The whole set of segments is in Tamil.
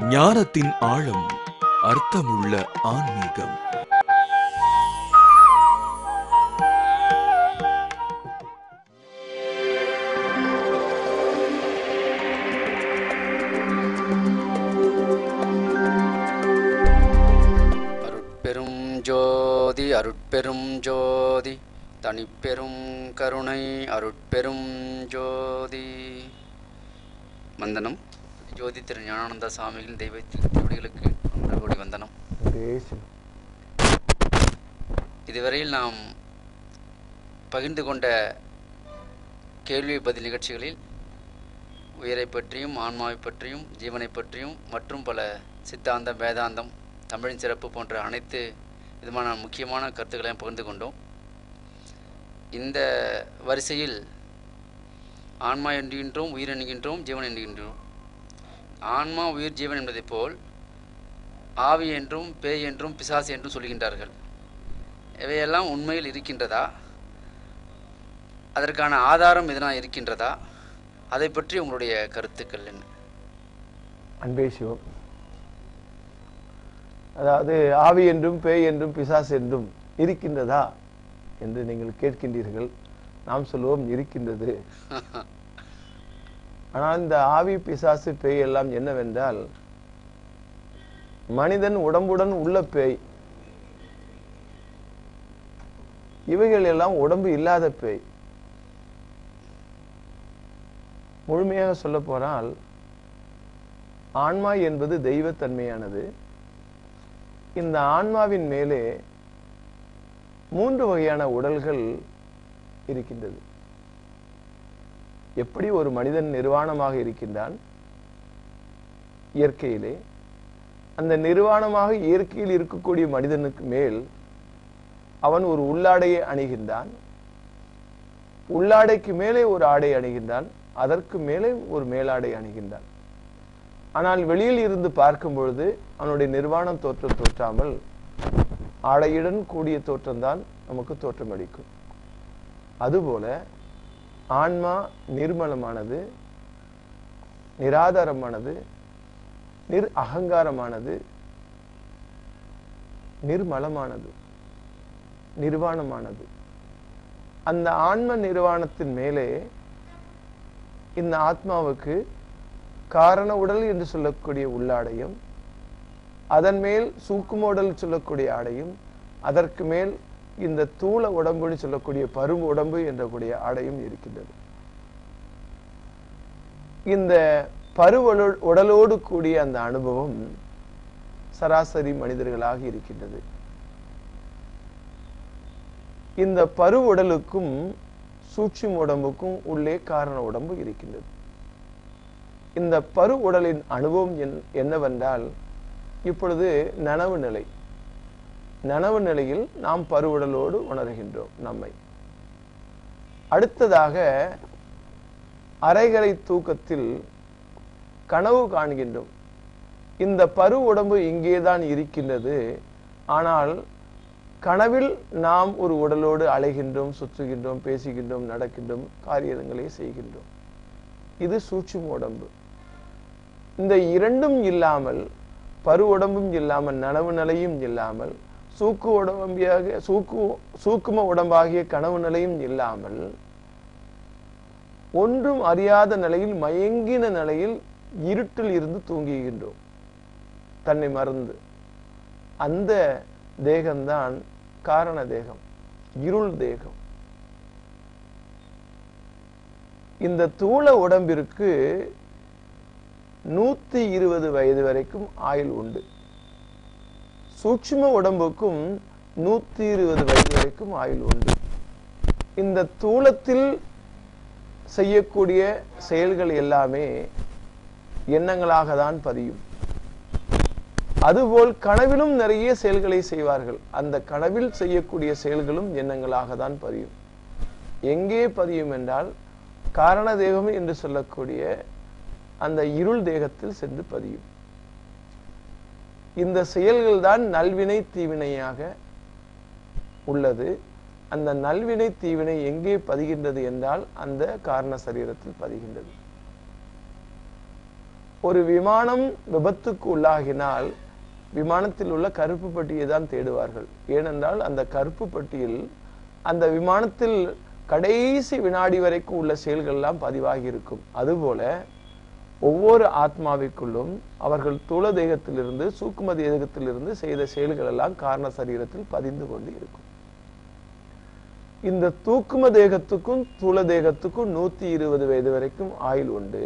ஞானத்தின் ஆழம் அர்த்தமுள்ள ஆன்மீகம் அருட்பெரும் ஜோதி அருட்பெரும் ஜோதி தனிப்பெரும் கருணை அருட்பெரும் ஜோதி வந்தனம் ஜோதி திரு ஞானானந்த சுவாமிகள் தெய்வ திருவடிகளுக்கு கோடி வந்தனம் பேசு இதுவரையில் நாம் பகிர்ந்து கொண்ட கேள்வி பதில் நிகழ்ச்சிகளில் உயிரை பற்றியும் ஆன்மாவை பற்றியும் ஜீவனை பற்றியும் மற்றும் பல சித்தாந்தம் வேதாந்தம் தமிழின் சிறப்பு போன்ற அனைத்து விதமான முக்கியமான கருத்துக்களையும் பகிர்ந்து கொண்டோம் இந்த வரிசையில் ஆன்மா என்கின்றோம் உயிர் என்கின்றோம் ஜீவன் என்கின்றோம் ஆன்மா உயிர் ஜீவன் என்பதைப் போல் ஆவி என்றும் பேய் என்றும் பிசாசு என்றும் சொல்கின்றார்கள் இவையெல்லாம் உண்மையில் இருக்கின்றதா அதற்கான ஆதாரம் எதனா இருக்கின்றதா அதை பற்றி உங்களுடைய கருத்துக்கள் என்ன அன்பே சிவம் அதாவது ஆவி என்றும் பேய் என்றும் பிசாஸ் என்றும் இருக்கின்றதா என்று நீங்கள் கேட்கின்றீர்கள் நாம் சொல்லுவோம் இருக்கின்றது ஆனால் இந்த ஆவி பிசாசு பேய் எல்லாம் என்னவென்றால் மனிதன் உடம்புடன் உள்ள பேய் இவைகள் எல்லாம் உடம்பு இல்லாத பேய் முழுமையாக சொல்ல போனால் ஆன்மா என்பது தெய்வத்தன்மையானது இந்த ஆன்மாவின் மேலே மூன்று வகையான உடல்கள் இருக்கின்றது எப்படி ஒரு மனிதன் நிர்வாணமாக இருக்கின்றான் இயற்கையிலே அந்த நிர்வாணமாக இயற்கையில் இருக்கக்கூடிய மனிதனுக்கு மேல் அவன் ஒரு உள்ளாடையை அணிகின்றான் உள்ளாடைக்கு மேலே ஒரு ஆடை அணிகின்றான் அதற்கு மேலே ஒரு மேலாடை அணிகின்றான் ஆனால் வெளியில் இருந்து பார்க்கும் பொழுது அவனுடைய நிர்வாணம் தோற்றம் தோற்றாமல் ஆடையுடன் கூடிய தோற்றம்தான் நமக்கு தோற்றமளிக்கும் அதுபோல ஆன்மா நிர்மலமானது நிராதாரமானது நிர் அகங்காரமானது நிர்மலமானது நிர்வாணமானது அந்த ஆன்ம நிர்வாணத்தின் மேலே இந்த ஆத்மாவுக்கு காரண உடல் என்று சொல்லக்கூடிய உள்ளாடையும் அதன் மேல் சூக்கும உடல் சொல்லக்கூடிய ஆடையும் அதற்கு மேல் இந்த தூள உடம்புன்னு சொல்லக்கூடிய பரும்பு உடம்பு என்ற கூடிய ஆடையும் இருக்கின்றது இந்த பருவலு உடலோடு கூடிய அந்த அனுபவம் சராசரி மனிதர்களாக இருக்கின்றது இந்த பரு உடலுக்கும் சூட்சும உடம்புக்கும் உள்ளே காரண உடம்பு இருக்கின்றது இந்த பரு உடலின் அனுபவம் என்- என்னவென்றால் இப்பொழுது நனவு நிலை நனவு நிலையில் நாம் பருவுடலோடு உணர்கின்றோம் நம்மை அடுத்ததாக அரைகரை தூக்கத்தில் கனவு காண்கின்றோம் இந்த பரு உடம்பு இங்கேதான் இருக்கின்றது ஆனால் கனவில் நாம் ஒரு உடலோடு அலைகின்றோம் சுற்றுகின்றோம் பேசுகின்றோம் நடக்கின்றோம் காரியங்களை செய்கின்றோம் இது சூட்சும உடம்பு இந்த இரண்டும் இல்லாமல் பரு உடம்பும் இல்லாமல் நனவு நிலையும் இல்லாமல் சூக்கு உடம்பியாக சூக்கு சூக்கும உடம்பாகிய கனவு நிலையும் இல்லாமல் ஒன்றும் அறியாத நிலையில் மயங்கின நிலையில் இருட்டில் இருந்து தூங்குகின்றோம் தன்னை மறந்து அந்த தேகம்தான் காரண தேகம் இருள் தேகம் இந்த தூள உடம்பிற்கு நூத்தி இருபது வயது வரைக்கும் ஆயுள் உண்டு சூட்சும உடம்புக்கும் நூத்தி இருபது வயது வரைக்கும் ஆயுள் உண்டு இந்த தூளத்தில் செய்யக்கூடிய செயல்கள் எல்லாமே எண்ணங்களாக தான் பதியும் அதுபோல் கனவிலும் நிறைய செயல்களை செய்வார்கள் அந்த கனவில் செய்யக்கூடிய செயல்களும் எண்ணங்களாக தான் பதியும் எங்கே பதியும் என்றால் காரண தேகம் என்று சொல்லக்கூடிய அந்த இருள் தேகத்தில் சென்று பதியும் இந்த செயல்கள் தான் நல்வினை தீவினையாக உள்ளது அந்த நல்வினை தீவினை எங்கே பதிகின்றது என்றால் அந்த காரண சரீரத்தில் பதிகின்றது ஒரு விமானம் விபத்துக்கு உள்ளாகினால் விமானத்தில் உள்ள கருப்பு பட்டியை தான் தேடுவார்கள் ஏனென்றால் அந்த கருப்பு பட்டியில் அந்த விமானத்தில் கடைசி வினாடி வரைக்கும் உள்ள செயல்கள் எல்லாம் பதிவாகி இருக்கும் அதுபோல ஒவ்வொரு ஆத்மாவிற்குள்ளும் அவர்கள் தூள தேகத்திலிருந்து சூக்கும தேகத்திலிருந்து செய்த செயல்கள் எல்லாம் காரண சரீரத்தில் பதிந்து கொண்டு இருக்கும் இந்த தூக்கும தேகத்துக்கும் தூள தேகத்துக்கும் நூத்தி இருபது வயது வரைக்கும் ஆயுள் உண்டு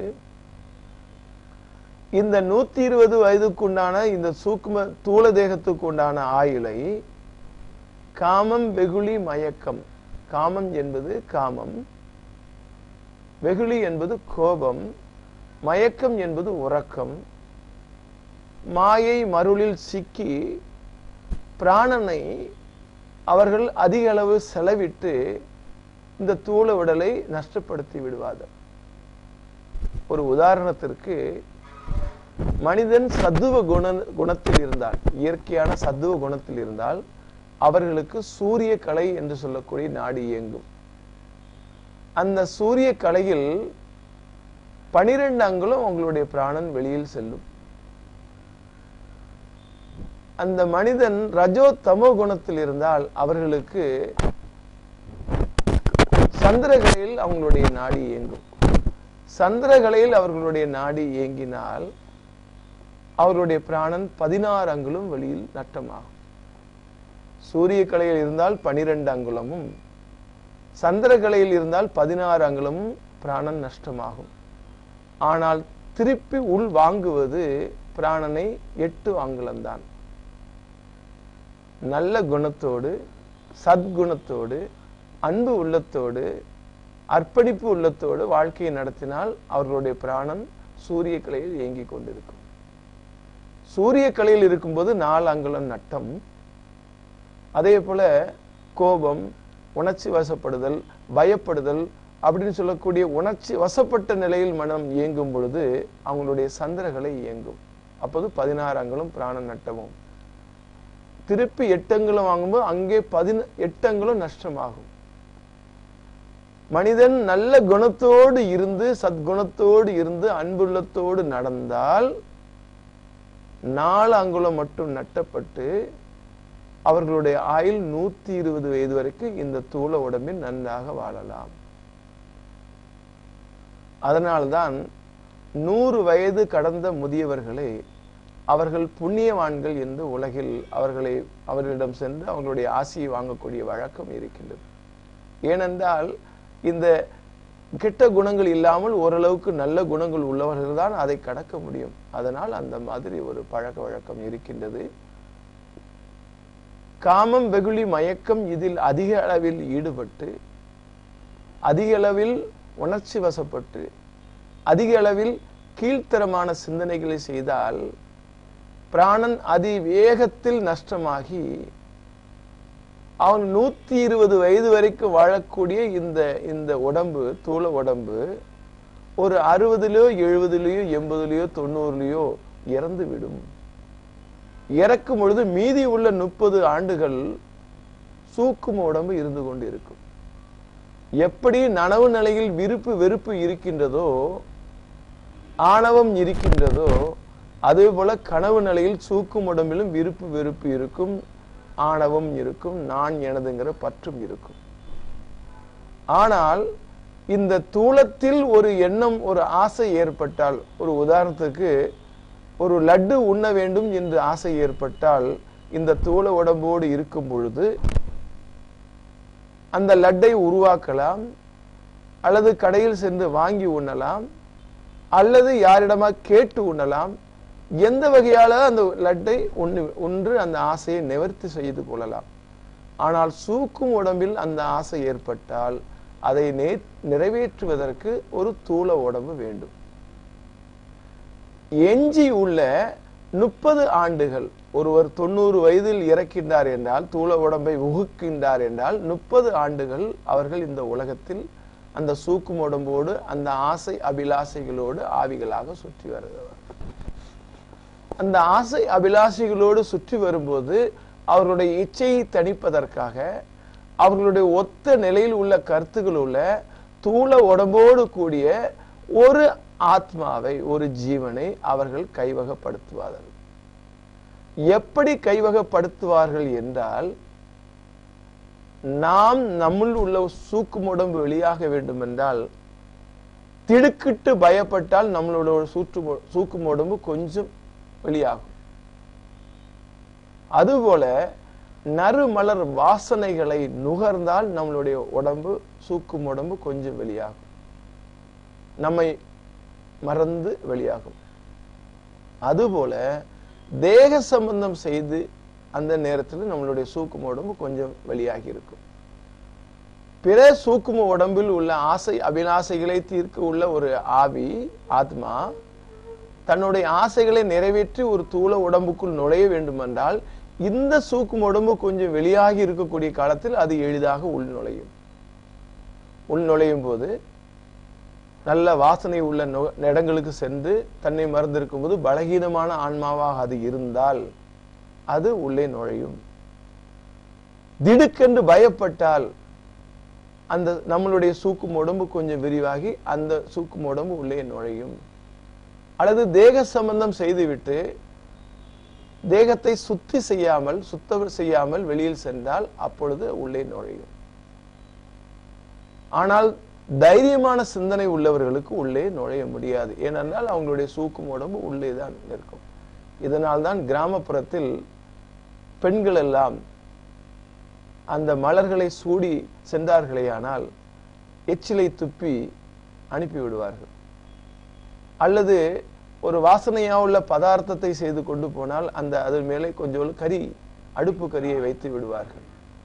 இந்த நூத்தி இருபது வயதுக்குண்டான இந்த சூக்கும தூள தேகத்துக்கு உண்டான ஆயுளை காமம் வெகுளி மயக்கம் காமம் என்பது காமம் வெகுளி என்பது கோபம் மயக்கம் என்பது உறக்கம் மாயை மருளில் சிக்கி பிராணனை அவர்கள் அதிக அளவு செலவிட்டு இந்த தூள உடலை நஷ்டப்படுத்தி விடுவார்கள் ஒரு உதாரணத்திற்கு மனிதன் சத்துவ குண குணத்தில் இருந்தால் இயற்கையான சத்துவ குணத்தில் இருந்தால் அவர்களுக்கு சூரிய கலை என்று சொல்லக்கூடிய நாடி இயங்கும் அந்த சூரிய கலையில் பனிரெண்டு அங்குலம் உங்களுடைய பிராணன் வெளியில் செல்லும் அந்த மனிதன் ரஜோ தமோ குணத்தில் இருந்தால் அவர்களுக்கு சந்திரகலையில் அவங்களுடைய நாடி இயங்கும் சந்திரகலையில் அவர்களுடைய நாடி இயங்கினால் அவருடைய பிராணன் பதினாறு அங்குலம் வெளியில் நட்டமாகும் சூரிய கலையில் இருந்தால் பனிரெண்டு அங்குலமும் சந்திரகலையில் இருந்தால் பதினாறு அங்குலமும் பிராணன் நஷ்டமாகும் ஆனால் திருப்பி உள் வாங்குவது பிராணனை எட்டு அங்குலம்தான் நல்ல குணத்தோடு சத்குணத்தோடு அன்பு உள்ளத்தோடு அர்ப்பணிப்பு உள்ளத்தோடு வாழ்க்கையை நடத்தினால் அவர்களுடைய பிராணன் சூரிய கலையில் இயங்கிக் கொண்டிருக்கும் சூரிய கலையில் இருக்கும்போது நாலு அங்குலம் நட்டம் அதே போல கோபம் உணர்ச்சி வசப்படுதல் பயப்படுதல் அப்படின்னு சொல்லக்கூடிய உணர்ச்சி வசப்பட்ட நிலையில் மனம் இயங்கும் பொழுது அவங்களுடைய சந்திரகளை இயங்கும் அப்போது பதினாறு அங்குலம் பிராண நட்டமும் திருப்பி எட்டங்களும் வாங்கும்போது அங்கே பதின எட்டங்களும் நஷ்டமாகும் மனிதன் நல்ல குணத்தோடு இருந்து சத்குணத்தோடு இருந்து அன்புள்ளத்தோடு நடந்தால் நாலு அங்குலம் மட்டும் நட்டப்பட்டு அவர்களுடைய ஆயுள் நூத்தி இருபது வயது வரைக்கும் இந்த தூள உடம்பில் நன்றாக வாழலாம் அதனால்தான் நூறு வயது கடந்த முதியவர்களை அவர்கள் புண்ணியவான்கள் என்று உலகில் அவர்களை அவர்களிடம் சென்று அவர்களுடைய ஆசியை வாங்கக்கூடிய வழக்கம் இருக்கின்றது ஏனென்றால் இந்த கெட்ட குணங்கள் இல்லாமல் ஓரளவுக்கு நல்ல குணங்கள் உள்ளவர்கள் தான் அதை கடக்க முடியும் அதனால் அந்த மாதிரி ஒரு பழக்க வழக்கம் இருக்கின்றது காமம் வெகுளி மயக்கம் இதில் அதிக அளவில் ஈடுபட்டு அதிக அளவில் உணர்ச்சி வசப்பட்டு அதிக அளவில் கீழ்த்தரமான சிந்தனைகளை செய்தால் பிராணன் அதி வேகத்தில் நஷ்டமாகி அவன் நூத்தி இருபது வயது வரைக்கும் வாழக்கூடிய இந்த இந்த உடம்பு தூள உடம்பு ஒரு அறுபதுலயோ எழுபதுலயோ எண்பதுலயோ தொண்ணூறுலயோ இறந்து விடும் இறக்கும் பொழுது மீதி உள்ள முப்பது ஆண்டுகள் சூக்கும உடம்பு இருந்து கொண்டு இருக்கும் எப்படி நனவு நிலையில் விருப்பு வெறுப்பு இருக்கின்றதோ ஆணவம் இருக்கின்றதோ அதே போல கனவு நிலையில் சூக்கும் உடம்பிலும் விருப்பு வெறுப்பு இருக்கும் ஆணவம் இருக்கும் நான் எனதுங்கிற பற்றும் இருக்கும் ஆனால் இந்த தூளத்தில் ஒரு எண்ணம் ஒரு ஆசை ஏற்பட்டால் ஒரு உதாரணத்துக்கு ஒரு லட்டு உண்ண வேண்டும் என்று ஆசை ஏற்பட்டால் இந்த தூள உடம்போடு இருக்கும் பொழுது அந்த லட்டை உருவாக்கலாம் அல்லது கடையில் சென்று வாங்கி உண்ணலாம் அல்லது யாரிடமா கேட்டு உண்ணலாம் எந்த வகையால அந்த லட்டை உண்ணு உன்று அந்த ஆசையை நிவர்த்தி செய்து கொள்ளலாம் ஆனால் சூக்கும் உடம்பில் அந்த ஆசை ஏற்பட்டால் அதை நே நிறைவேற்றுவதற்கு ஒரு தூள உடம்பு வேண்டும் எஞ்சி உள்ள முப்பது ஆண்டுகள் ஒருவர் தொண்ணூறு வயதில் இறக்கின்றார் என்றால் தூள உடம்பை உகுக்கின்றார் என்றால் முப்பது ஆண்டுகள் அவர்கள் இந்த உலகத்தில் அந்த சூக்கும் உடம்போடு அந்த ஆசை அபிலாசைகளோடு ஆவிகளாக சுற்றி வருகிறவர் அந்த ஆசை அபிலாஷைகளோடு சுற்றி வரும்போது அவர்களுடைய இச்சையை தணிப்பதற்காக அவர்களுடைய ஒத்த நிலையில் உள்ள கருத்துக்கள் உள்ள தூள உடம்போடு கூடிய ஒரு ஆத்மாவை ஒரு ஜீவனை அவர்கள் கைவகப்படுத்துவார்கள் எப்படி கைவகப்படுத்துவார்கள் என்றால் நாம் நம்முள் உள்ள சூக்கும் உடம்பு வெளியாக வேண்டும் என்றால் திடுக்கிட்டு பயப்பட்டால் நம்மளோட ஒரு சூற்று சூக்கும் உடம்பு கொஞ்சம் வெளியாகும் அதுபோல நறுமலர் வாசனைகளை நுகர்ந்தால் நம்மளுடைய உடம்பு சூக்கும் உடம்பு கொஞ்சம் வெளியாகும் நம்மை மறந்து வெளியாகும் அதுபோல தேக சம்பந்தம் செய்து அந்த நேரத்தில் நம்மளுடைய சூக்கும உடம்பு கொஞ்சம் வெளியாகி இருக்கும் பிற சூக்கும உடம்பில் உள்ள ஆசை அபிலாசைகளை தீர்க்க உள்ள ஒரு ஆவி ஆத்மா தன்னுடைய ஆசைகளை நிறைவேற்றி ஒரு தூள உடம்புக்குள் நுழைய வேண்டுமென்றால் இந்த சூக்கும் உடம்பு கொஞ்சம் வெளியாகி இருக்கக்கூடிய காலத்தில் அது எளிதாக உள் நுழையும் உள் நுழையும் போது நல்ல வாசனை உள்ள நு- இடங்களுக்கு சென்று தன்னை மறந்திருக்கும் போது பலகீனமான ஆன்மாவாக அது இருந்தால் அது உள்ளே நுழையும் திடுக்கென்று பயப்பட்டால் அந்த நம்மளுடைய சூக்கும் உடம்பு கொஞ்சம் விரிவாகி அந்த சூக்கும் உடம்பு உள்ளே நுழையும் அல்லது தேக சம்பந்தம் செய்துவிட்டு தேகத்தை சுத்தி செய்யாமல் சுத்தம் செய்யாமல் வெளியில் சென்றால் அப்பொழுது உள்ளே நுழையும் ஆனால் தைரியமான சிந்தனை உள்ளவர்களுக்கு உள்ளே நுழைய முடியாது ஏனென்றால் அவங்களுடைய சூக்கும் உடம்பு உள்ளே தான் இருக்கும் இதனால் தான் கிராமப்புறத்தில் பெண்கள் எல்லாம் அந்த மலர்களை சூடி சென்றார்களேயானால் எச்சிலை துப்பி அனுப்பி விடுவார்கள் அல்லது ஒரு வாசனையா உள்ள பதார்த்தத்தை செய்து கொண்டு போனால் அந்த அதன் மேலே கொஞ்சம் கறி அடுப்பு கரியை வைத்து விடுவார்கள்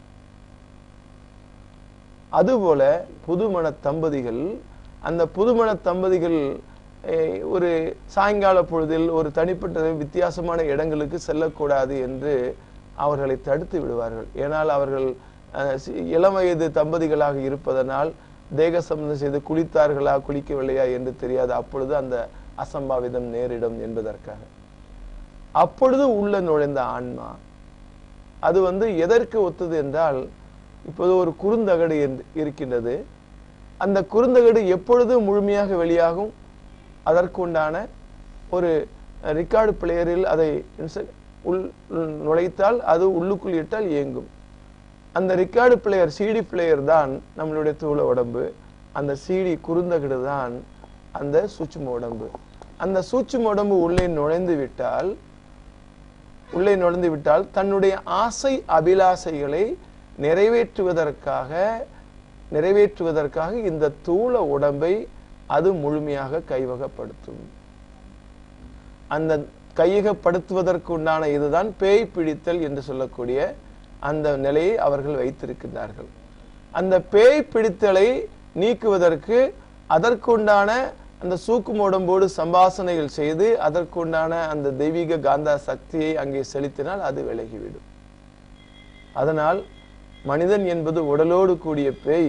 அதுபோல புதுமண தம்பதிகள் அந்த புதுமண தம்பதிகள் eh, ஒரு சாயங்கால பொழுதில் ஒரு தனிப்பட்ட வித்தியாசமான இடங்களுக்கு செல்லக்கூடாது என்று அவர்களை தடுத்து விடுவார்கள் ஏனால் அவர்கள் அஹ், சி- இளம் வயது தம்பதிகளாக இருப்பதனால் தேக சம்பந்தம் செய்து குளித்தார்களா குளிக்கவில்லையா என்று தெரியாது அப்பொழுது அந்த அசம்பாவிதம் நேரிடும் என்பதற்காக அப்பொழுது உள்ள நுழைந்த ஆன்மா அது வந்து எதற்கு ஒத்தது என்றால் இப்போது ஒரு குறுந்தகடு என்று- இருக்கின்றது அந்த குறுந்தகடு எப்பொழுது முழுமையாக வெளியாகும் அதற்கு உண்டான ஒரு ரெக்கார்டு பிளேயரில் அதை insert- உள் உள் நுழைத்தால் அது உள்ளுக்குள் இட்டால் இயங்கும் அந்த ரெக்கார்டு பிளேயர் சிடி பிளேயர் தான் நம்மளுடைய தூள உடம்பு அந்த சிடி குறுந்தகடு தான் அந்த சூட்சும உடம்பு அந்த சூட்சும உடம்பு உள்ளே நுழைந்து விட்டால் உள்ளே நுழைந்து விட்டால் தன்னுடைய ஆசை அபிலாசைகளை நிறைவேற்றுவதற்காக நிறைவேற்றுவதற்காக இந்த தூள உடம்பை அது முழுமையாக கைவகப்படுத்தும் அந்த கையகப்படுத்துவதற்கு உண்டான இதுதான் பேய் பிடித்தல் என்று சொல்லக்கூடிய அந்த நிலையை அவர்கள் வைத்திருக்கின்றார்கள் அந்த பேய் பிடித்தலை நீக்குவதற்கு அதற்குண்டான அந்த சூக்கும் உடம்போடு சம்பாசனைகள் செய்து அதற்குண்டான அந்த தெய்வீக காந்தா சக்தியை அங்கே செலுத்தினால் அது விலகிவிடும் அதனால் மனிதன் என்பது உடலோடு கூடிய பேய்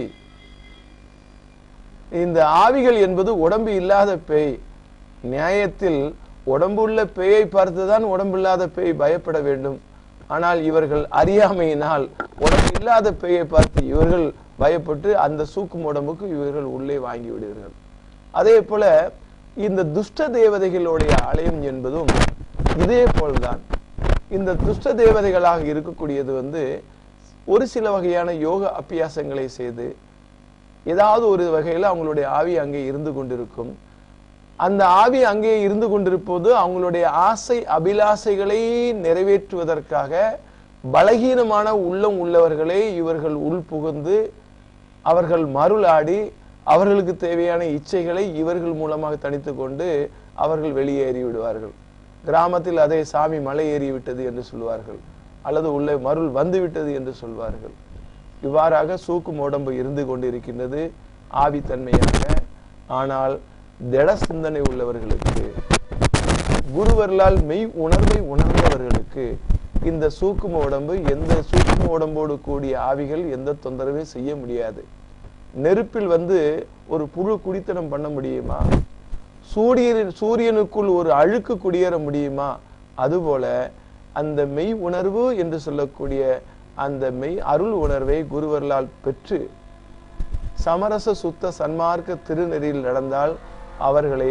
இந்த ஆவிகள் என்பது உடம்பு இல்லாத பேய் நியாயத்தில் உடம்புள்ள பேயை பார்த்துதான் உடம்பில்லாத பேய் பயப்பட வேண்டும் ஆனால் இவர்கள் அறியாமையினால் உடம்பு இல்லாத பேயை பார்த்து இவர்கள் பயப்பட்டு அந்த சூக்கும் உடம்புக்கு இவர்கள் உள்ளே வாங்கி விடுகிறார்கள் அதே போல இந்த துஷ்ட தேவதைகளுடைய ஆலயம் என்பதும் இதே போல்தான் இந்த துஷ்ட தேவதைகளாக இருக்கக்கூடியது வந்து ஒரு சில வகையான யோக அபியாசங்களை செய்து ஏதாவது ஒரு வகையில் அவங்களுடைய ஆவி அங்கே இருந்து கொண்டிருக்கும் அந்த ஆவி அங்கே இருந்து கொண்டிருப்போது அவங்களுடைய ஆசை அபிலாசைகளை நிறைவேற்றுவதற்காக பலகீனமான உள்ளம் உள்ளவர்களை இவர்கள் உள் புகுந்து அவர்கள் மருளாடி அவர்களுக்கு தேவையான இச்சைகளை இவர்கள் மூலமாக தணித்து கொண்டு அவர்கள் வெளியேறி விடுவார்கள் கிராமத்தில் அதை சாமி மலை ஏறி விட்டது என்று சொல்வார்கள் அல்லது உள்ளே மருள் வந்து விட்டது என்று சொல்வார்கள் இவ்வாறாக சூக்கும் உடம்பு இருந்து கொண்டிருக்கின்றது ஆவித்தன்மையாக ஆனால் திட சிந்தனை உள்ளவர்களுக்கு குருவர்களால் மெய் உணர்வை உணர்ந்தவர்களுக்கு இந்த சூக்கும உடம்பு எந்த சூக்கும உடம்போடு கூடிய ஆவிகள் எந்த தொந்தரவும் செய்ய முடியாது நெருப்பில் வந்து ஒரு புழு குடித்தனம் பண்ண முடியுமா சூரியன் சூரியனுக்குள் ஒரு அழுக்கு குடியேற முடியுமா அதுபோல அந்த மெய் உணர்வு என்று சொல்லக்கூடிய அந்த மெய் அருள் உணர்வை குருவர்களால் பெற்று சமரச சுத்த சன்மார்க்க திருநெறியில் நடந்தால் அவர்களை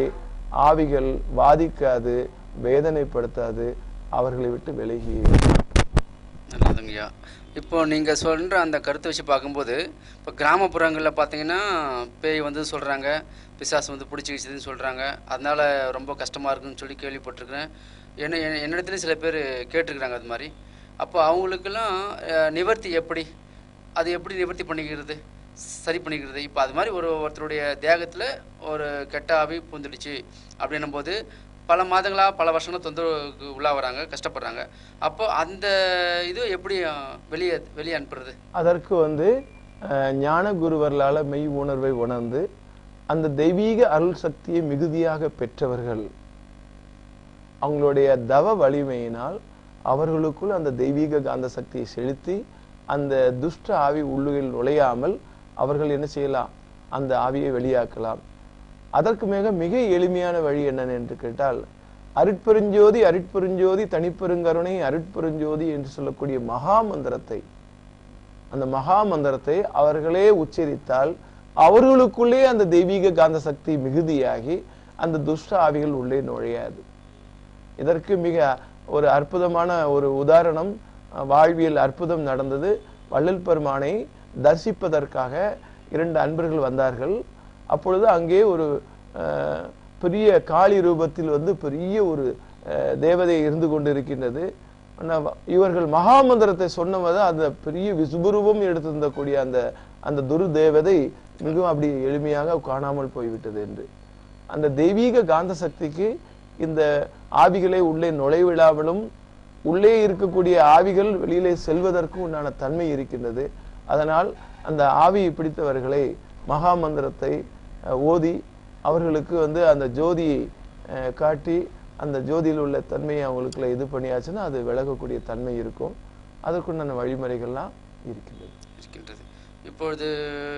ஆவிகள் வாதிக்காது வேதனைப்படுத்தாது அவர்களை விட்டு விலகி நல்லதுங்கய்யா இப்போ நீங்கள் சொல்கிற அந்த கருத்தை வச்சு பார்க்கும்போது இப்போ கிராமப்புறங்களில் பார்த்தீங்கன்னா பேய் வந்து சொல்கிறாங்க பிசாசு வந்து பிடிச்சி வச்சுதுன்னு சொல்கிறாங்க அதனால் ரொம்ப கஷ்டமாக இருக்குன்னு சொல்லி கேள்விப்பட்டிருக்கிறேன் என்ன என்ன- என்னிடத்துலையும் சில பேர் கேட்டிருக்கிறாங்க அது மாதிரி அப்போ அவங்களுக்கெல்லாம் அஹ், நிவர்த்தி எப்படி அது எப்படி நிவர்த்தி பண்ணிக்கிறது சரி பண்ணிக்கிறது இப்போ அது மாதிரி ஒரு ஒருத்தருடைய தேகத்தில் ஒரு கெட்ட ஆவி பூந்துடுச்சு அப்படின்னும் போது பல மாதங்களாக பல வருஷங்களா தொந்தரவுக்கு உள்ளாகிறாங்க கஷ்டப்படுறாங்க அப்போ அந்த இது எப்படி அஹ், வெளியே வெளியே அனுப்புறது அதற்கு வந்து அஹ், ஞான குருவர்களால மெய் உணர்வை உணர்ந்து அந்த தெய்வீக அருள் சக்தியை மிகுதியாக பெற்றவர்கள் அவங்களுடைய தவ வலிமையினால் அவர்களுக்குள் அந்த தெய்வீக காந்த சக்தியை செலுத்தி அந்த துஷ்ட ஆவி உள்ளுகில் நுழையாமல் அவர்கள் என்ன செய்யலாம் அந்த ஆவியை வெளியாக்கலாம் அதற்கு மிக மிக எளிமையான வழி என்னன்னு என்று கேட்டால் அருட்பெருஞ்சோதி அருட்பெருஞ்சோதி தனிப்பெருங்கருணை அருட்பெருஞ்சோதி என்று சொல்லக்கூடிய மகா மந்திரத்தை அந்த மகா மந்திரத்தை அவர்களே உச்சரித்தால் அவர்களுக்குள்ளே அந்த தெய்வீக காந்த சக்தி மிகுதியாகி அந்த துஷ்ட ஆவிகள் உள்ளே நுழையாது இதற்கு மிக ஒரு அற்புதமான ஒரு உதாரணம் அஹ், வாழ்வியல் அற்புதம் நடந்தது வள்ளல் பெருமானை தரிசிப்பதற்காக இரண்டு அன்பர்கள் வந்தார்கள் அப்பொழுது அங்கே ஒரு அஹ், பெரிய காளி ரூபத்தில் வந்து பெரிய ஒரு அஹ், தேவதை இருந்து கொண்டிருக்கின்றது ஆனா, இவர்கள் மகாமந்திரத்தை சொன்னவது அந்த பெரிய விசுபுருவம் எடுத்திருந்தக்கூடிய அந்த அந்த துரு தேவதை மிகவும் அப்படி எளிமையாக காணாமல் போய்விட்டது என்று அந்த தெய்வீக காந்த சக்திக்கு இந்த ஆவிகளை உள்ளே நுழைவிடாமலும் உள்ளே இருக்கக்கூடிய ஆவிகள் வெளியிலே செல்வதற்கு உண்டான தன்மை இருக்கின்றது அதனால் அந்த ஆவியை பிடித்தவர்களை மகா மந்திரத்தை அஹ், ஓதி அவர்களுக்கு வந்து அந்த ஜோதியை அஹ், காட்டி அந்த ஜோதியில் உள்ள தன்மையை அவங்களுக்குள்ள இது பண்ணியாச்சுன்னா அது விலகக்கூடிய தன்மை இருக்கும் அதற்குண்டான வழிமுறைகள்லாம் இருக்கின்றது இருக்கின்றது இப்பொழுது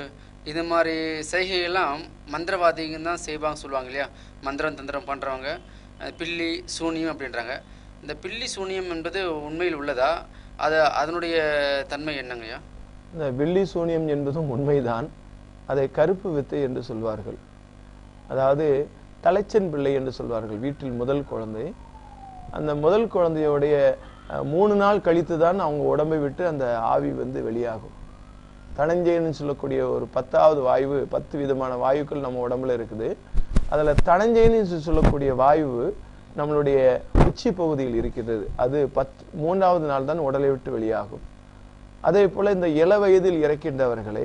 இது மாதிரி செய்கையெல்லாம் மந்திரவாதிங்க தான் செய்வாங்க சொல்லுவாங்க இல்லையா மந்திரம் தந்திரம் பண்ணுறவங்க பில்லி சூனியம் அப்படின்றாங்க இந்த பில்லி சூனியம் என்பது உண்மையில் உள்ளதா அது அதனுடைய தன்மை என்னங்கய்யா இந்த வெள்ளி சூனியம் என்பதும் உண்மைதான் அதை கருப்பு வித்தை என்று சொல்வார்கள் அதாவது தலைச்சன் பிள்ளை என்று சொல்வார்கள் வீட்டில் முதல் குழந்தை அந்த முதல் குழந்தையோடைய அஹ், மூணு நாள் கழித்து தான் அவங்க உடம்பை விட்டு அந்த ஆவி வந்து வெளியாகும் தனஞ்சயன்னு சொல்லக்கூடிய ஒரு பத்தாவது வாயு பத்து விதமான வாயுக்கள் நம்ம உடம்புல இருக்குது அதுல தனஞ்சயன்னு சொல்லக்கூடிய வாயு நம்மளுடைய உச்சி பகுதியில் இருக்கிறது அது பத் மூன்றாவது நாள் தான் உடலை விட்டு வெளியாகும் அதே போல இந்த இள வயதில் இறக்கின்றவர்களை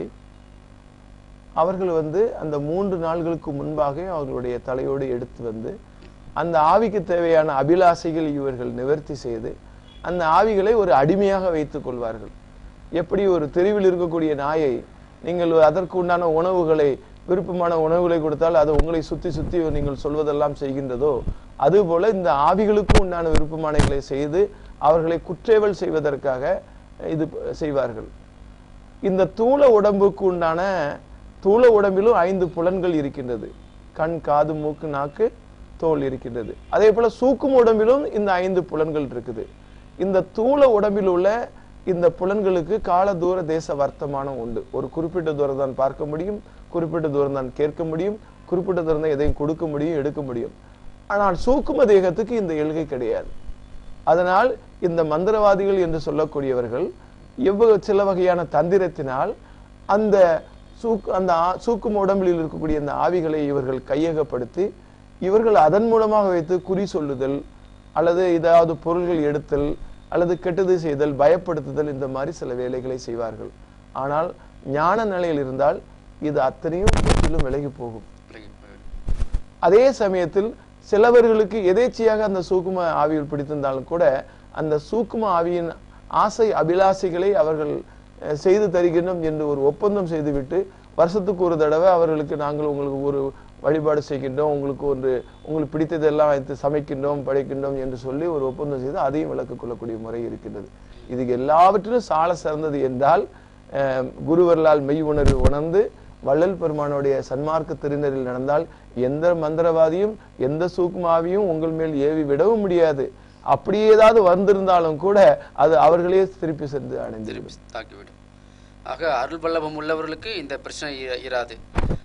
அவர்கள் வந்து அந்த மூன்று நாள்களுக்கு முன்பாக அவர்களுடைய தலையோடு எடுத்து வந்து அந்த ஆவிக்கு தேவையான அபிலாசைகள் இவர்கள் நிவர்த்தி செய்து அந்த ஆவிகளை ஒரு அடிமையாக வைத்துக் கொள்வார்கள் எப்படி ஒரு தெருவில் இருக்கக்கூடிய நாயை நீங்கள் அதற்கு உண்டான உணவுகளை விருப்பமான உணவுகளை கொடுத்தால் அது உங்களை சுத்தி சுத்தி நீங்கள் சொல்வதெல்லாம் செய்கின்றதோ அதுபோல இந்த ஆவிகளுக்கு உண்டான விருப்பமானங்களை செய்து அவர்களை குற்றேவல் செய்வதற்காக இது செய்வார்கள் இந்த தூள உடம்புக்கு உண்டான தூள உடம்பிலும் ஐந்து புலன்கள் இருக்கின்றது கண் காது மூக்கு நாக்கு தோல் இருக்கின்றது அதே போல சூக்கும் உடம்பிலும் இந்த ஐந்து புலன்கள் இருக்குது இந்த தூள உடம்பில் உள்ள இந்த புலன்களுக்கு கால தூர தேச வர்த்தமானம் உண்டு ஒரு குறிப்பிட்ட தூரம் தான் பார்க்க முடியும் குறிப்பிட்ட தூரம் தான் கேட்க முடியும் குறிப்பிட்ட தூரம் தான் எதையும் கொடுக்க முடியும் எடுக்க முடியும் ஆனால் சூக்கும தேகத்துக்கு இந்த எல்கை கிடையாது அதனால் இந்த மந்திரவாதிகள் என்று சொல்லக்கூடியவர்கள் எவ்வளவு சில வகையான தந்திரத்தினால் அந்த சூக் அந்த ஆ- சூக்கும உடம்பில் இருக்கக்கூடிய இந்த ஆவிகளை இவர்கள் கையகப்படுத்தி இவர்கள் அதன் மூலமாக வைத்து குறி சொல்லுதல் அல்லது ஏதாவது பொருள்கள் எடுத்தல் அல்லது கெட்டது செய்தல் பயப்படுத்துதல் இந்த மாதிரி சில வேலைகளை செய்வார்கள் ஆனால் ஞான நிலையில் இருந்தால் இது அத்தனையும் முற்றிலும் விலகி போகும் விலகி போயிடும். அதே சமயத்தில் சிலவர்களுக்கு எதேச்சையாக அந்த சூக்கும ஆவியில் பிடித்திருந்தாலும் கூட அந்த சூக்கும ஆவியின் ஆசை அபிலாசைகளை அவர்கள் அஹ், செய்து தருகின்றோம் என்று ஒரு ஒப்பந்தம் செய்துவிட்டு வருஷத்துக்கு ஒரு தடவை அவர்களுக்கு நாங்கள் உங்களுக்கு ஒரு வழிபாடு செய்கின்றோம் உங்களுக்கு ஒரு உங்களுக்கு பிடித்ததெல்லாம் வைத்து சமைக்கின்றோம் படைக்கின்றோம் என்று சொல்லி ஒரு ஒப்பந்தம் செய்து அதையும் விளக்கிக் கொள்ளக்கூடிய முறை இருக்கின்றது இது எல்லாவற்றிலும் சால சிறந்தது என்றால் அஹ், குருவர்களால் மெய் உணர்வு உணர்ந்து வள்ளல் பெருமானுடைய சன்மார்க்க திருநெறில் நடந்தால் எந்த மந்திரவாதியும் எந்த சூக்குமாவியும் உங்கள் மேல் ஏவி விடவும் முடியாது அப்படி ஏதாவது வந்திருந்தாலும் கூட அது அவர்களே திருப்பி சென்று அடைந்திருக்கும் திருப்பி தாக்கிவிடும் ஆக அருள் பல்லவம் உள்ளவர்களுக்கு இந்த பிரச்சனை இ- இராது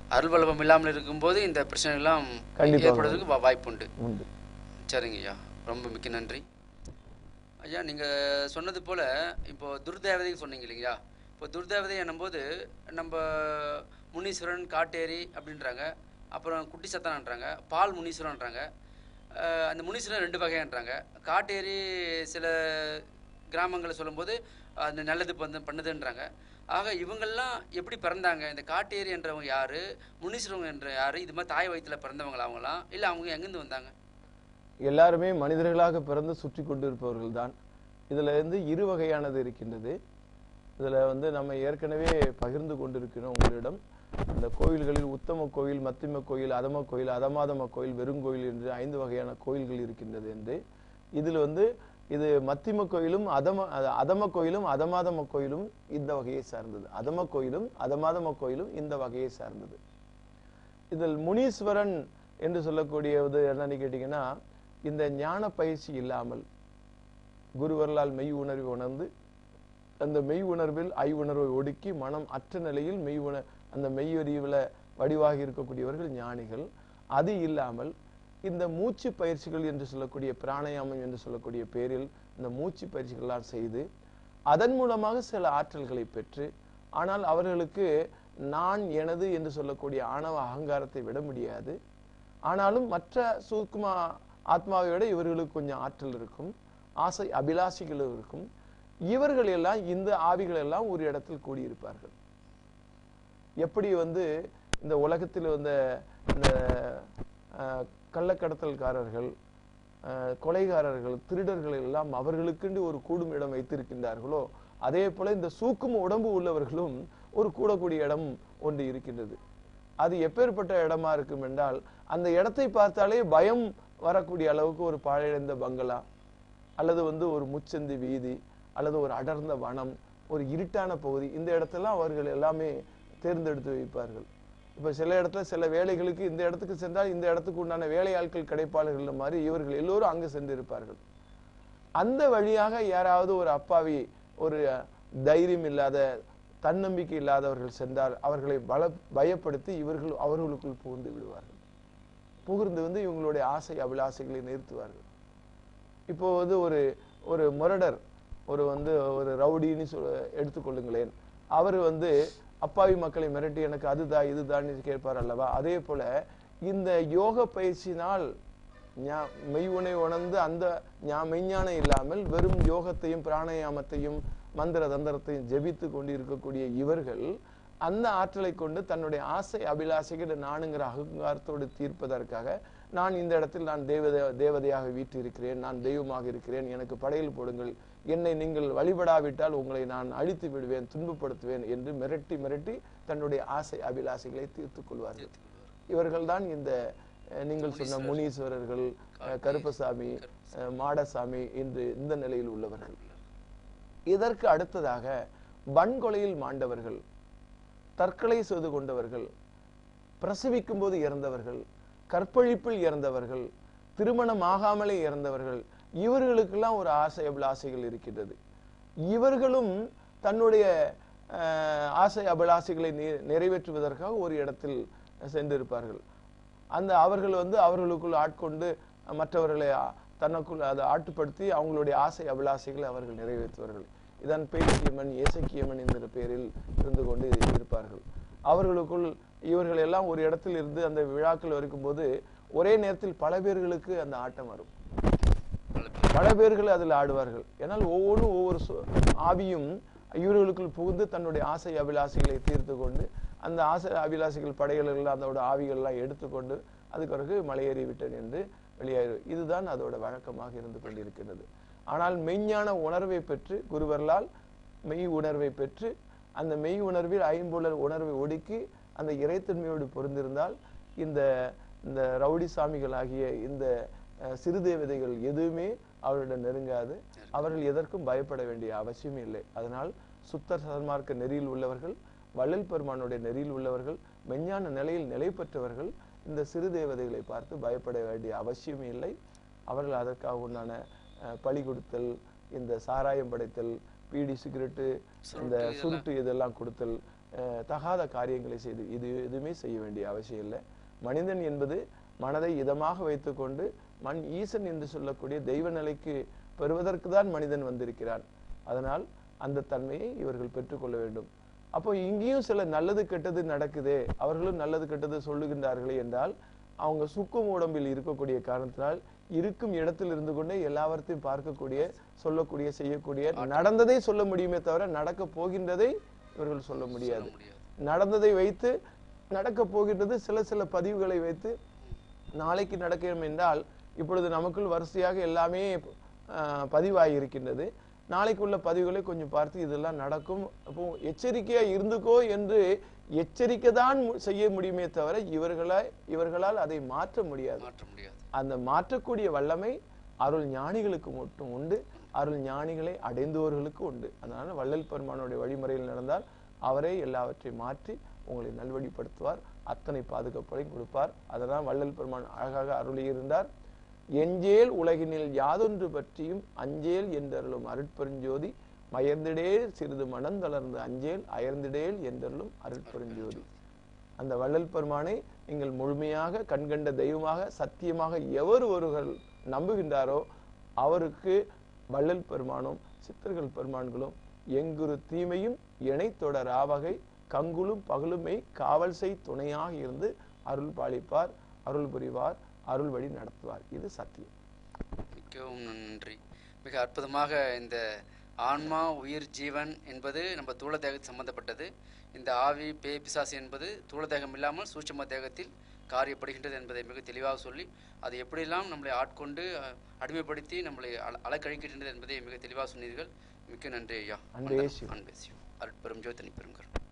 அருள் வல்லபம் இல்லாமல் இருக்கும்போது இந்த பிரச்சனைகள்லாம் கண்டிப்பாக. ஏற்படுறதுக்கு வா- வாய்ப்புண்டு உண்டு சரிங்க ஐயா ரொம்ப மிக்க நன்றி ஐயா நீங்கள் சொன்னது போல் இப்போ துர்தேவதைக்கு சொன்னீங்க இல்லைங்களா இப்போ துர்தேவதை என்னும்போது நம்ம முனீஸ்வரன் காட்டேரி அப்படின்றாங்க அப்புறம் குட்டி சத்தானன்றாங்க பால் முனீஸ்வரன்றாங்க அஹ் அந்த முனீஸ்வரன் ரெண்டு வகைன்றாங்க காட்டேரி சில கிராமங்களில் சொல்லும்போது அந்த நல்லது பண்ணு பண்ணுதுன்றாங்க ஆக இவங்கெல்லாம் எப்படி பிறந்தாங்க இந்த காட்டேரி என்றவங்க யார் முனீஸ்வரன் என்ற யார் இது மாதிரி தாய் வயிற்றில் பிறந்தவங்களா அவங்களாம் இல்லை அவங்க எங்கேருந்து வந்தாங்க எல்லாருமே மனிதர்களாக பிறந்து சுற்றி கொண்டிருப்பவர்கள் தான் இதுல இருந்து இரு வகையானது இருக்கின்றது இதுல வந்து நம்ம ஏற்கனவே பகிர்ந்து கொண்டிருக்கிறோம் உங்களிடம் அந்த கோயில்களில் உத்தம கோயில் மத்திம கோயில் அதம கோயில் அதமாதம கோயில் வெறுங்கோயில் என்று ஐந்து வகையான கோயில்கள் இருக்கின்றது என்று இதில் வந்து இது மத்திம கோயிலும் அதம அத- அதம கோயிலும் அதமாதம கோயிலும் இந்த வகையை சார்ந்தது அதம கோயிலும் அதமாதம கோயிலும் இந்த வகையை சார்ந்தது இதில் முனீஸ்வரன் என்று சொல்லக்கூடியது என்னன்னு கேட்டீங்கன்னா இந்த ஞான பயிற்சி இல்லாமல் குருவர்களால் மெய் உணர்வை உணர்ந்து அந்த மெய் உணர்வில் ஐ உணர்வை ஒடுக்கி மனம் அற்ற நிலையில் மெய் உண அந்த மெய்யறிவில் வடிவாகி இருக்கக்கூடியவர்கள் ஞானிகள் அது இல்லாமல் இந்த மூச்சு பயிற்சிகள் என்று சொல்லக்கூடிய பிராணாயாமம் என்று சொல்லக்கூடிய பேரில் இந்த மூச்சு பயிற்சிகள்லாம் செய்து அதன் மூலமாக சில ஆற்றல்களை பெற்று ஆனால் அவர்களுக்கு நான் எனது என்று சொல்லக்கூடிய ஆணவ அகங்காரத்தை விட முடியாது ஆனாலும் மற்ற சூக்குமா ஆத்மாவை விட இவர்களுக்கு கொஞ்சம் ஆற்றல் இருக்கும் ஆசை அபிலாஷிகளும் இருக்கும் இவர்கள் எல்லாம் இந்த ஆவிகள் எல்லாம் ஒரு இடத்தில் கூடியிருப்பார்கள் எப்படி வந்து இந்த உலகத்தில் வந்த இந்த அஹ், கள்ளக்கடத்தல்காரர்கள் அஹ், கொலைகாரர்கள் திருடர்கள் எல்லாம் அவர்களுக்கென்று ஒரு கூடும் இடம் வைத்திருக்கின்றார்களோ அதே போல இந்த சூக்கும உடம்பு உள்ளவர்களும் ஒரு கூடக்கூடிய இடம் ஒன்று இருக்கின்றது அது எப்பேற்பட்ட இடமா இருக்கும் என்றால் அந்த இடத்தை பார்த்தாலே பயம் வரக்கூடிய அளவுக்கு ஒரு பாழடைந்த பங்களா அல்லது வந்து ஒரு முச்சந்தி வீதி அல்லது ஒரு அடர்ந்த வனம் ஒரு இருட்டான பகுதி இந்த இடத்தெல்லாம் அவர்கள் எல்லாமே தேர்ந்தெடுத்து வைப்பார்கள் இப்ப சில இடத்துல சில வேலைகளுக்கு இந்த இடத்துக்கு சென்றால் இந்த இடத்துக்கு உண்டான வேலையாட்கள் கிடைப்பாளர்கள் மாதிரி இவர்கள் எல்லோரும் அங்கு சென்றிருப்பார்கள் அந்த வழியாக யாராவது ஒரு அப்பாவி ஒரு தைரியம் இல்லாத தன்னம்பிக்கை இல்லாதவர்கள் சென்றால் அவர்களை பல பயப்படுத்தி இவர்கள் அவர்களுக்குள் புகுந்து விடுவார்கள் புகுந்து வந்து இவங்களுடைய ஆசை அபிலாசைகளை நிறுத்துவார்கள் இப்போ வந்து ஒரு ஒரு முரடர் ஒரு வந்து ஒரு ரவுடின்னு சொல் எடுத்துக்கொள்ளுங்களேன் அவர் வந்து அப்பாவி மக்களை மிரட்டி எனக்கு அதுதான் இதுதான் கேட்பார் அல்லவா அதே போல இந்த யோக பயிற்சியினால் ஞா- மெய்யுனை உணர்ந்து அந்த ஞா- மெய்ஞானம் இல்லாமல் வெறும் யோகத்தையும் பிராணாயாமத்தையும் மந்திர தந்திரத்தையும் ஜெபித்து கொண்டு இருக்கக்கூடிய இவர்கள் அந்த ஆற்றலை கொண்டு தன்னுடைய ஆசை அபிலாஷைகள் நானுங்கிற அகங்காரத்தோடு தீர்ப்பதற்காக நான் இந்த இடத்தில் நான் தேவதை தேவதையாக வீற்றிருக்கிறேன் நான் தெய்வமாக இருக்கிறேன் எனக்கு படையல் போடுங்கள் என்னை நீங்கள் வழிபடாவிட்டால் உங்களை நான் அழித்து விடுவேன் துன்பப்படுத்துவேன் என்று மிரட்டி மிரட்டி தன்னுடைய ஆசை அபிலாஷைகளை தீர்த்துக் கொள்வார்கள் இவர்கள்தான் இந்த அஹ், நீங்கள் சொன்ன முனீஸ்வரர்கள் அஹ், கருப்பசாமி அஹ், மாடசாமி என்று இந்த நிலையில் உள்ளவர்கள் இதற்கு அடுத்ததாக வன்கொலையில் மாண்டவர்கள் தற்கொலை செய்து கொண்டவர்கள் பிரசவிக்கும் போது இறந்தவர்கள் கற்பழிப்பில் இறந்தவர்கள் திருமணம் ஆகாமலே இறந்தவர்கள் இவர்களுக்கெல்லாம் ஒரு ஆசை அபிலாசைகள் இருக்கின்றது இவர்களும் தன்னுடைய அஹ், ஆசை அபிலாசைகளை நி- நிறைவேற்றுவதற்காக ஒரு இடத்தில் சென்றிருப்பார்கள் அந்த அவர்கள் வந்து அவர்களுக்குள் ஆட்கொண்டு மற்றவர்களை ஆ- தனக்குள் அதை ஆட்டுப்படுத்தி அவங்களுடைய ஆசை அபிலாசைகளை அவர்கள் நிறைவேற்றுவார்கள் இதன் பேச்சியம்மன் இயேசக்கியம்மன் என்கிற பெயரில் இருந்து கொண்டு இருப்பார்கள் அவர்களுக்குள் இவர்கள் எல்லாம் ஒரு இடத்தில் இருந்து அந்த விழாக்கள் இருக்கும்போது ஒரே நேரத்தில் பல பேர்களுக்கு அந்த ஆட்டம் வரும் பல பேர்கள் அதில் ஆடுவார்கள் ஏன்னால் ஒவ்வொன்றும் ஒவ்வொரு சு- ஆவியும் இவர்களுக்குள் புகுந்து தன்னுடைய ஆசை அபிலாசைகளை தீர்த்து கொண்டு அந்த ஆசை அபிலாசைகள் படைகள் அதோட ஆவிகள்லாம் எடுத்துக்கொண்டு அதுக்கு பிறகு மலையேறி விட்டேன் என்று வெளியேறு இதுதான் அதோட வழக்கமாக இருந்து கொண்டிருக்கிறது ஆனால் மெய்ஞான உணர்வை பெற்று குருவர்களால் மெய் உணர்வை பெற்று அந்த மெய் உணர்வில் ஐம்புலர் உணர்வை ஒடுக்கி அந்த இறைத்தன்மையோடு பொருந்திருந்தால் இந்த இந்த ரவுடி சாமிகளாகிய இந்த அஹ், சிறு தேவதைகள் எதுவுமே அவரிடம் நெருங்காது அவர்கள் எதற்கும் பயப்பட வேண்டிய அவசியம் இல்லை அதனால் சுத்தர் சன்மார்க்க நெறியில் உள்ளவர்கள் வள்ளல் பெருமானுடைய நெறியில் உள்ளவர்கள் மெஞ்ஞான நிலையில் நிலை பெற்றவர்கள் இந்த சிறு தேவதைகளை பார்த்து பயப்பட வேண்டிய அவசியமே இல்லை அவர்கள் அதற்காக உண்டான அஹ், பலி கொடுத்தல் இந்த சாராயம் படைத்தல் பீடி சிகரெட்டு இந்த சுருட்டு இதெல்லாம் கொடுத்தல் அஹ், தகாத காரியங்களை செய்து இது எதுவுமே செய்ய வேண்டிய அவசியம் இல்லை மனிதன் என்பது மனதை இதமாக வைத்துக்கொண்டு மண் ஈசன் என்று சொல்லக்கூடிய தெய்வ நிலைக்கு பெறுவதற்கு தான் மனிதன் வந்திருக்கிறான் அதனால் அந்த தன்மையை இவர்கள் பெற்றுக்கொள்ள வேண்டும் அப்போ இங்கேயும் சில நல்லது கெட்டது நடக்குதே அவர்களும் நல்லது கெட்டது சொல்லுகின்றார்களே என்றால் அவங்க சுக்கும் உடம்பில் இருக்கக்கூடிய காரணத்தினால் இருக்கும் இடத்தில் இருந்து கொண்டே எல்லாவற்றையும் பார்க்கக்கூடிய சொல்லக்கூடிய செய்யக்கூடிய நடந்ததை சொல்ல முடியுமே தவிர நடக்க போகின்றதை இவர்கள் சொல்ல முடியாது முடியாது நடந்ததை வைத்து நடக்க போகின்றது சில சில பதிவுகளை வைத்து நாளைக்கு நடக்கும் என்றால் இப்பொழுது நமக்குள் வரிசையாக எல்லாமே ஆஹ், பதிவாகி இருக்கின்றது நாளைக்குள்ள பதிவுகளை கொஞ்சம் பார்த்து இதெல்லாம் நடக்கும் அப்போ எச்சரிக்கையா இருந்துக்கோ என்று எச்சரிக்கை தான் மு- செய்ய முடியுமே தவிர இவர்களால் இவர்களால் அதை மாற்ற முடியாது மாற்ற முடியாது அந்த மாற்றக்கூடிய வல்லமை அருள் ஞானிகளுக்கு மட்டும் உண்டு அருள் ஞானிகளை அடைந்தவர்களுக்கு உண்டு அதனால வள்ளல் பெருமானுடைய வழிமுறையில் நடந்தால் அவரே எல்லாவற்றையும் மாற்றி உங்களை நல்வழிப்படுத்துவார் அத்தனை பாதுகாப்பையும் கொடுப்பார் அதனால் வள்ளல் பெருமான் அழகாக அருளியிருந்தார் எஞ்சேல் உலகினில் யாதொன்று பற்றியும் அஞ்சேல் என்றருளும் அருட்பெருஞ்சோதி மயர்ந்திடேல் சிறிது மனந்தளர்ந்து அஞ்சேல் அயர்ந்திடேல் என்றருளும் அருட்பெருஞ்சோதி அந்த வள்ளல் பெருமானை நீங்கள் முழுமையாக கண்கண்ட தெய்வமாக சத்தியமாக எவர் ஒருவர் நம்புகின்றாரோ அவருக்கு வள்ளல் பெருமானும் சித்தர்கள் பெருமான்களும் எங்குரு தீமையும் இணை தொடர் ஆவகை கங்குலும் பகலுமை காவல் செய் துணையாக இருந்து அருள் பாலிப்பார் அருள் புரிவார் அருள் வழி நடத்துவார் இது சத்தியம் மிகவும் நன்றி மிக அற்புதமாக இந்த ஆன்மா உயிர் ஜீவன் என்பது நம்ம தூள தேகத்து சம்பந்தப்பட்டது இந்த ஆவி பேய் பிசாசு என்பது தூள தேகம் இல்லாமல் சூட்சும தேகத்தில் காரியப்படுகின்றது என்பதை மிக தெளிவாக சொல்லி அது எப்படியெல்லாம் நம்மளை ஆட்கொண்டு அஹ், அடிமைப்படுத்தி நம்மளை அல அலக்கழிக்கின்றது என்பதை மிக தெளிவாக சொன்னீர்கள் மிக்க நன்றி ஐயா அன்பே சிவம். அன்பே சிவம் அருட்பெரும் ஜோதினி பெருங்கர்